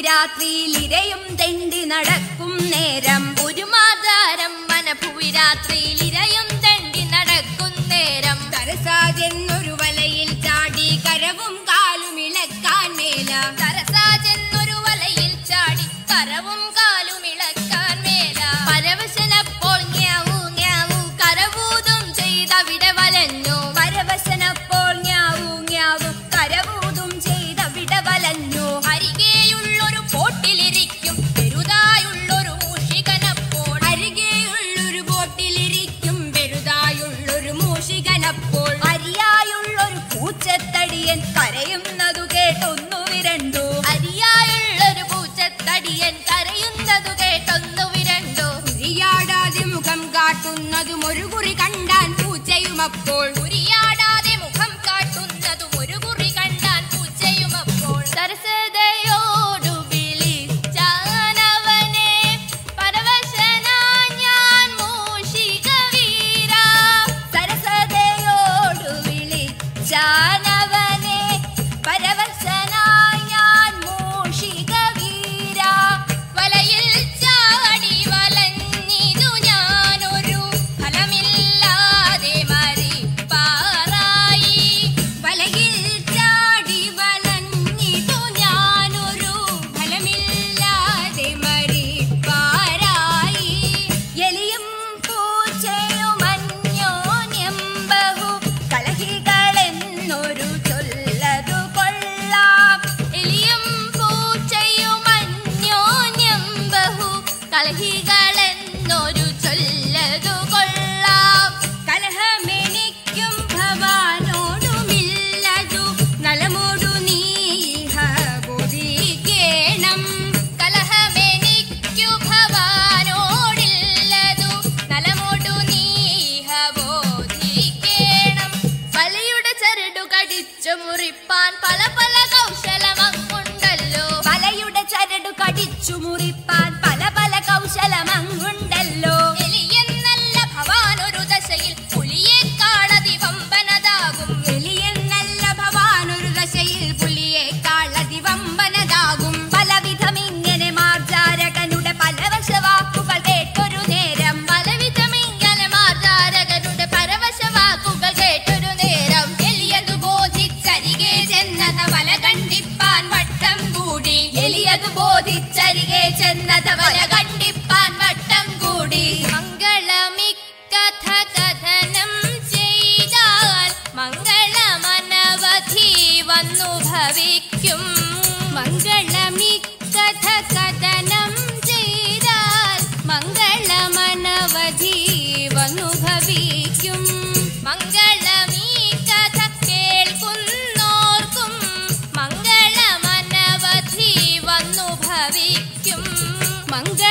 വനഭുവിരാത്രിയിൽ ഇരയും തെണ്ടി നടക്കും നേരം ഒരു മാതാരം വനഭൂവി രാത്രിയിൽ ഇരയും തെണ്ടി നടക്കും നേരം തരസാജെന്നൊരു വലയിൽ ചാടി കരവും കാലും ഇളക്കാൻ മേല തരസാജെന്നൊരു വലയിൽ ചാടി കരവും കാലും ഇളക്കാൻ മേല പരവശനപ്പോൾ ങ്യാവൂ ങ്യാവൂ കരവൂതും ചെയ്തവിടെ വലഞ്ഞു പരവശനപ്പോൾ ഞാവൂ ഞാവൂ കരവൂതും ചെയ്ത വിടവലഞ്ഞു അരികെയുള്ളൊരു പോട്ടിലിരിക്കും പെരുതായുള്ളൊരു മൂഷികനപ്പോൾ അരികെയുള്ളൊരു ബോട്ടിലിരിക്കും വെറുതായുള്ളൊരു മൂഷികനപ്പോൾ അരിയായുള്ളൊരു പൂച്ചത്തടിയൻ കരയുന്നതു കേട്ടൊന്നു വിരണ്ടു അരിയായുള്ളൊരു പൂച്ചത്തടിയൻ കരയുന്നതു കേട്ടൊന്നു വിരണ്ടു ഉരിയാടാതെ മുഖം കാട്ടുന്നതും ഒരു കുറി കണ്ടാൻ പൂച്ചയുമപ്പോൾ ഉരിയാടാതെ മുഖം കാട്ടുന്നതും ഒരു കുറി കണ്ടാൻ പൂച്ചയുമപ്പോൾ സരസതയോടു വിളിച്ചാനവനെ പരവശനായി ഞാൻ മൂഷിക വീര സരസതയോടു വിളിച്ചാനവനെ പരവശനായി ഞാൻ മൂഷിക വീര വലയിൽ ചാടി വലഞ്ഞിതു ഞാനൊരു ഫലമില്ലാതെ മരിപ്പാറായി വലയിൽ ചാടി വലഞ്ഞിതു ഞാനൊരു ഫലമില്ലാതെ മരിപ്പാരായി എലിയും പൂച്ചയും അന്യോന്യം ബഹു കലഹികളെന്നൊരു ചൊല്ലതു കൊള്ളാം എലിയും പൂച്ചയും അന്യോന്യം ബഹു കലഹികളെന്നൊരു ചൊല്ലതു കൊള്ളാം കലഹമെനിക്കും ഭവാനോടുമില്ലതു നലമോടു നീഹ ബോധിക്കേണം കലഹമെനിക്കു ഭവാനോടില്ലതു നലമോടു നീഹ ബോധിക്കേണം വലയുടെ ചരടു കടിച്ചു മുറിപ്പാൻ പല പല കൗശലമങ്ങുണ്ടല്ലോ വലയുടെ ചരടു കടിച്ചു മുറിപ്പാൻ പല പല കൗശലമങ്ങുണ്ടല്ലോ എലിയെന്നല്ല ഭവാനൊരു ദശയിൽ പുലിയെ കാളതി വമ്പനതാകും എലിയെന്നല്ല ഭവാനൊരു ദശയിൽ പുലിയേക്കാൾ അതിവമ്പനതാകും പലവിധം ഇങ്ങനെ മാർജാരകനുടെ പലവശ വാക്കുകൾ കേട്ടൊരു നേരം പലവിധമിങ്ങനെ മാർജാരകരുടെ പരവശ വാക്കുകൾ കേട്ടൊരു നേരം എലിയതു ബോധിച്ചരികെ ചെന്നത വല കണ്ടിപ്പാൻ വട്ടം കൂടി എലിയതു ബോധിച്ചരികെ ചെന്നത് വല കണ്ടിപ്പാൻ വട്ടം കൂടി മംഗളമിക്കഥ കഥനം ചെയ്താൽ മംഗളമനവധി വന്നു ഭവിക്കും മംഗളമിക്കഥ കഥനം ചെയ്താൽ മംഗളമനവധി വന്നു ഭവിക്കും മംഗളമീ കഥ കേൾക്കുന്നോർക്കും മംഗളമനവധി വന്നു ഭവിക്കും മംഗ